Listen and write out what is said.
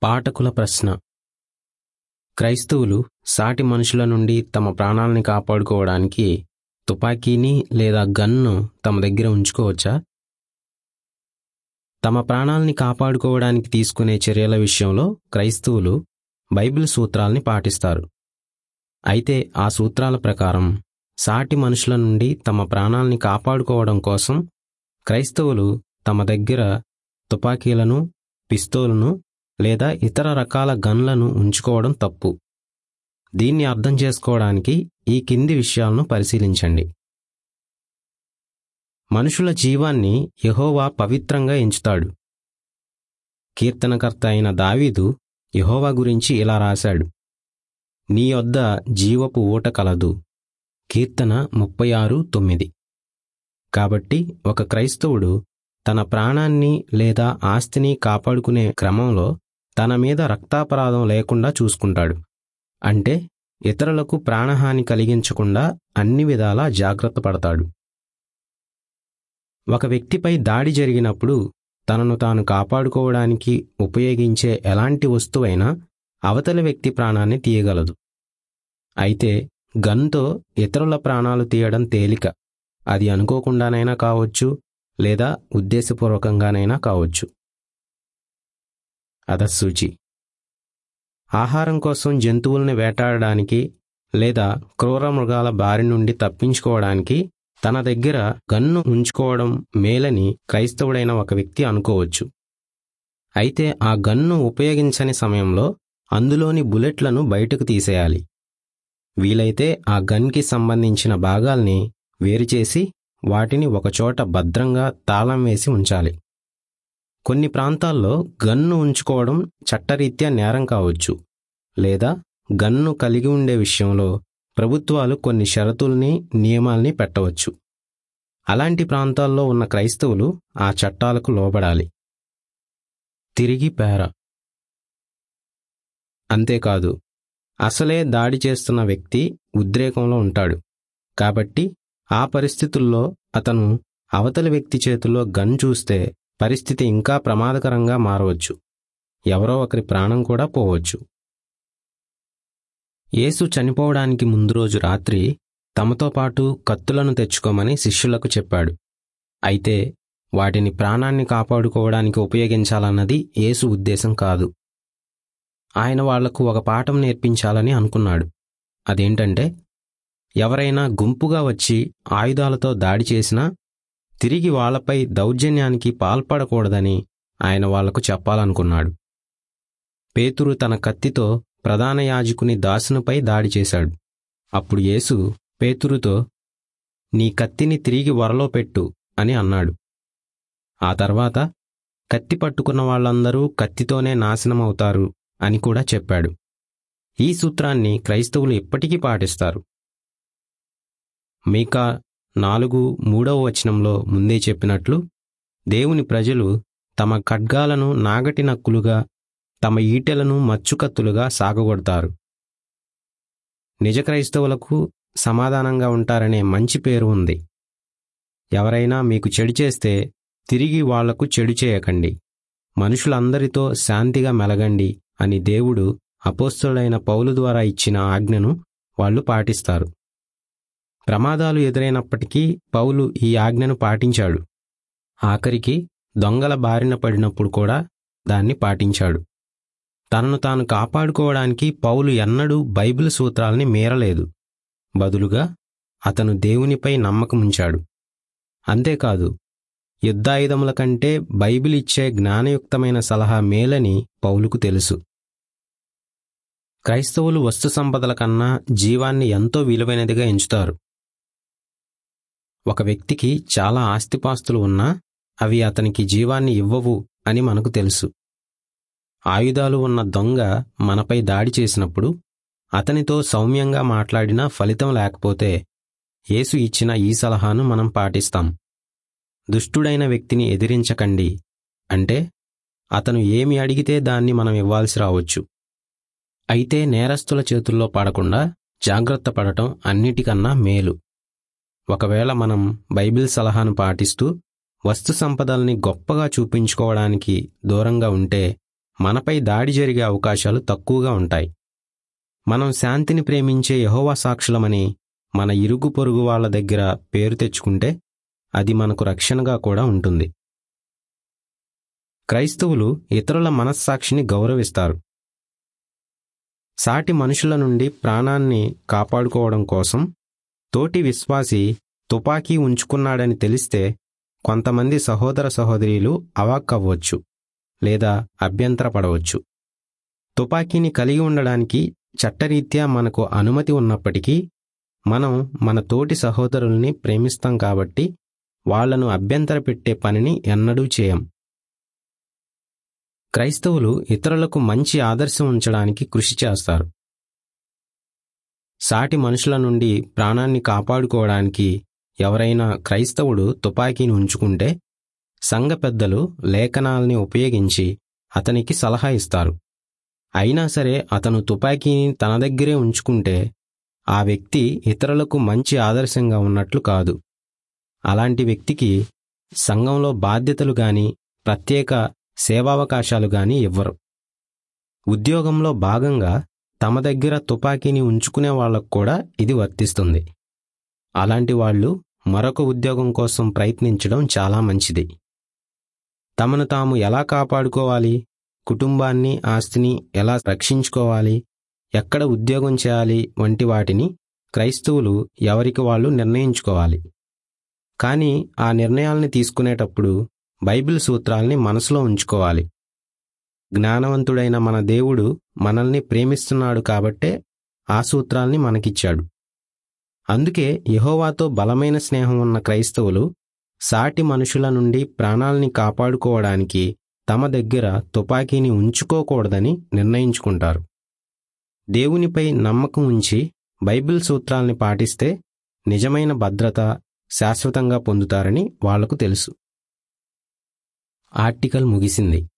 పాఠకుల ప్రశ్న క్రైస్తవులు సాటి మనుషుల నుండి తమ ప్రాణాలని కాపాడుకోవడానికి తుపాకీని లేదా గన్ను తమ దగ్గర ఉంచుకోవచ్చా తమ ప్రాణాల్ని కాపాడుకోవడానికి తీసుకునే చర్యల విషయంలో క్రైస్తవులు బైబిల్ సూత్రాల్ని పాటిస్తారు అయితే ఆ సూత్రాల ప్రకారం సాటి మనుషుల నుండి తమ ప్రాణాల్ని కాపాడుకోవడం కోసం క్రైస్తవులు తమ దగ్గర తుపాకీలను పిస్తోలును లేదా ఇతర రకాల గన్లను ఉంచుకోవడం తప్పు దీన్ని అర్థం చేసుకోవడానికి ఈ కింది విషయాలను పరిశీలించండి మనుషుల జీవాన్ని యెహోవా పవిత్రంగా ఎంచుతాడు కీర్తనకర్త అయిన దావీదు యెహోవా గురించి ఇలా రాశాడు నీ యొద్ద జీవపు ఊట కలదు కీర్తన ముప్పై ఆరు తొమ్మిది కాబట్టి ఒక క్రైస్తవుడు తన ప్రాణాన్ని లేదా ఆస్తిని కాపాడుకునే క్రమంలో తన మీద రక్తాపరాధం లేకుండా చూసుకుంటాడు అంటే ఇతరులకు ప్రాణహాని కలిగించకుండా అన్ని విధాలా జాగ్రత్త పడతాడు ఒక వ్యక్తిపై దాడి జరిగినప్పుడు తనను తాను కాపాడుకోవడానికి ఉపయోగించే ఎలాంటి వస్తువైనా అవతలి వ్యక్తి ప్రాణాన్ని తీయగలదు అయితే గన్తో ఇతరుల ప్రాణాలు తీయడం తేలిక అది అనుకోకుండానైనా కావచ్చు లేదా ఉద్దేశపూర్వకంగానైనా కావచ్చు అధసూచి ఆహారం కోసం జంతువుల్ని వేటాడడానికి లేదా క్రూర మృగాల బారి నుండి తప్పించుకోవడానికి తన దగ్గర గన్ను ఉంచుకోవడం మేలని క్రైస్తవుడైన ఒక వ్యక్తి అనుకోవచ్చు అయితే ఆ గన్ను ఉపయోగించని సమయంలో అందులోని బుల్లెట్లను బయటకు తీసేయాలి వీలైతే ఆ గన్కి సంబంధించిన భాగాల్ని వేరుచేసి వాటిని ఒకచోట భద్రంగా తాళం వేసి ఉంచాలి కొన్ని ప్రాంతాల్లో గన్ను ఉంచుకోవడం చట్టరీత్యా నేరం కావచ్చు లేదా గన్ను కలిగి ఉండే విషయంలో ప్రభుత్వాలు కొన్ని షరతుల్ని నియమాల్ని పెట్టవచ్చు అలాంటి ప్రాంతాల్లో ఉన్న క్రైస్తవులు ఆ చట్టాలకు లోబడాలి తిరిగి పేర అంతేకాదు అసలే దాడి చేస్తున్న వ్యక్తి ఉద్రేకంలో ఉంటాడు కాబట్టి ఆ పరిస్థితుల్లో అతను అవతలి వ్యక్తి చేతిలో గన్ చూస్తే పరిస్థితి ఇంకా ప్రమాదకరంగా మారవచ్చు ఎవరో ఒకరి ప్రాణం కూడా పోవచ్చు యేసు చనిపోవడానికి ముందు రోజు రాత్రి తమతో పాటు కత్తులను తెచ్చుకోమని శిష్యులకు చెప్పాడు అయితే వాటిని ప్రాణాన్ని కాపాడుకోవడానికి ఉపయోగించాలన్నది యేసు ఉద్దేశం కాదు ఆయన వాళ్లకు ఒక పాఠం నేర్పించాలని అనుకున్నాడు అదేంటంటే ఎవరైనా గుంపుగా వచ్చి ఆయుధాలతో దాడి చేసినా తిరిగి వాళ్లపై దౌర్జన్యానికి పాల్పడకూడదని ఆయన వాళ్లకు చెప్పాలనుకున్నాడు పేతురు తన కత్తితో ప్రధాన యాజకుని దాసునిపై దాడి చేశాడు అప్పుడు యేసు పేతురుతో నీ కత్తిని తిరిగి వరలో పెట్టు అని అన్నాడు ఆ తర్వాత కత్తి పట్టుకున్న వాళ్ళందరూ కత్తితోనే నాశనమవుతారు అని కూడా చెప్పాడు ఈ సూత్రాన్ని క్రైస్తవులు ఎప్పటికీ పాటిస్తారు మీకా నాలుగు మూడవ వచనంలో ముందే చెప్పినట్లు దేవుని ప్రజలు తమ ఖడ్గాలను నాగటి నక్కులుగా తమ ఈటెలను మచ్చుకత్తులుగా సాగగొడతారు నిజ క్రైస్తవులకు సమాధానంగా ఉంటారనే మంచి పేరు ఉంది ఎవరైనా మీకు చెడు చేస్తే తిరిగి వాళ్లకు చెడు చేయకండి మనుషులందరితో శాంతిగా మెలగండి అని దేవుడు అపోస్తుడైన పౌలు ద్వారా ఇచ్చిన ఆజ్ఞను వాళ్ళు పాటిస్తారు ప్రమాదాలు ఎదురైనప్పటికీ పౌలు ఈ ఆజ్ఞను పాటించాడు ఆఖరికి దొంగల బారిన పడినప్పుడు కూడా దాన్ని పాటించాడు తనను తాను కాపాడుకోవడానికి పౌలు ఎన్నడూ బైబిల్ సూత్రాల్ని మీరలేదు బదులుగా అతను దేవునిపై నమ్మకముంచాడు అంతేకాదు యుద్ధాయుధముల కంటే బైబిల్ ఇచ్చే జ్ఞానయుక్తమైన సలహా మేలని పౌలుకు తెలుసు క్రైస్తవులు వస్తు సంపదల కన్నా జీవాన్ని ఎంతో విలువైనదిగా ఎంచుతారు ఒక వ్యక్తికి చాలా ఆస్తిపాస్తులు ఉన్నా అవి అతనికి జీవాన్ని ఇవ్వవు అని మనకు తెలుసు ఆయుధాలు ఉన్న దొంగ మనపై దాడి చేసినప్పుడు అతనితో సౌమ్యంగా మాట్లాడినా ఫలితం లేకపోతే యేసు ఇచ్చిన ఈ సలహాను మనం పాటిస్తాం దుష్టుడైన వ్యక్తిని ఎదిరించకండి అంటే అతను ఏమి అడిగితే దాన్ని మనం ఇవ్వాల్సి రావచ్చు అయితే నేరస్తుల చేతుల్లో పడకుండా జాగ్రత్త పడటం అన్నిటికన్నా మేలు ఒకవేళ మనం బైబిల్ సలహాను పాటిస్తూ వస్తు సంపదల్ని గొప్పగా చూపించుకోవడానికి దూరంగా ఉంటే మనపై దాడి జరిగే అవకాశాలు తక్కువగా ఉంటాయి మనం శాంతిని ప్రేమించే యహోవా సాక్షులమని మన ఇరుగు పొరుగు వాళ్ళ దగ్గర పేరు తెచ్చుకుంటే అది మనకు రక్షణగా కూడా ఉంటుంది క్రైస్తవులు ఇతరుల మనస్సాక్షిని గౌరవిస్తారు సాటి మనుషుల నుండి ప్రాణాన్ని కాపాడుకోవడం కోసం తోటి విశ్వాసి తుపాకీ ఉంచుకున్నాడని తెలిస్తే కొంతమంది సహోదర సహోదరీలు అవాక్కవ్వచ్చు లేదా అభ్యంతరపడవచ్చు తుపాకీని కలిగి ఉండడానికి చట్టరీత్యా మనకు అనుమతి ఉన్నప్పటికీ మనం మన తోటి సహోదరుల్ని ప్రేమిస్తాం కాబట్టి వాళ్లను అభ్యంతర పెట్టే పనిని ఎన్నడూ చేయం క్రైస్తవులు ఇతరులకు మంచి ఆదర్శం ఉంచడానికి కృషి చేస్తారు సాటి మనుషుల నుండి ప్రాణాన్ని కాపాడుకోవడానికి ఎవరైనా క్రైస్తవుడు తుపాకీని ఉంచుకుంటే సంఘ పెద్దలు లేఖనాల్ని ఉపయోగించి అతనికి సలహా ఇస్తారు అయినా సరే అతను తుపాకీని తన దగ్గరే ఉంచుకుంటే ఆ వ్యక్తి ఇతరులకు మంచి ఆదర్శంగా ఉన్నట్లు కాదు అలాంటి వ్యక్తికి సంఘంలో బాధ్యతలు గాని ప్రత్యేక సేవావకాశాలు గాని ఇవ్వరు ఉద్యోగంలో భాగంగా తమ దగ్గర తుపాకీని ఉంచుకునే వాళ్లకు కూడా ఇది వర్తిస్తుంది అలాంటి వాళ్ళు మరొక ఉద్యోగం కోసం ప్రయత్నించడం చాలా మంచిది తమను తాము ఎలా కాపాడుకోవాలి కుటుంబాన్ని ఆస్తిని ఎలా రక్షించుకోవాలి ఎక్కడ ఉద్యోగం చేయాలి వంటి వాటిని క్రైస్తవులు ఎవరికి వాళ్ళు నిర్ణయించుకోవాలి కానీ ఆ నిర్ణయాల్ని తీసుకునేటప్పుడు బైబిల్ సూత్రాల్ని మనసులో ఉంచుకోవాలి జ్ఞానవంతుడైన మన దేవుడు మనల్ని ప్రేమిస్తున్నాడు కాబట్టే ఆ సూత్రాల్ని మనకిచ్చాడు అందుకే యహోవాతో బలమైన స్నేహం ఉన్న క్రైస్తవులు సాటి మనుషుల నుండి ప్రాణాల్ని కాపాడుకోవడానికి తమ దగ్గర తుపాకీని ఉంచుకోకూడదని నిర్ణయించుకుంటారు దేవునిపై నమ్మకం ఉంచి బైబిల్ సూత్రాల్ని పాటిస్తే నిజమైన భద్రత శాశ్వతంగా పొందుతారని వాళ్లకు తెలుసు ఆర్టికల్ ముగిసింది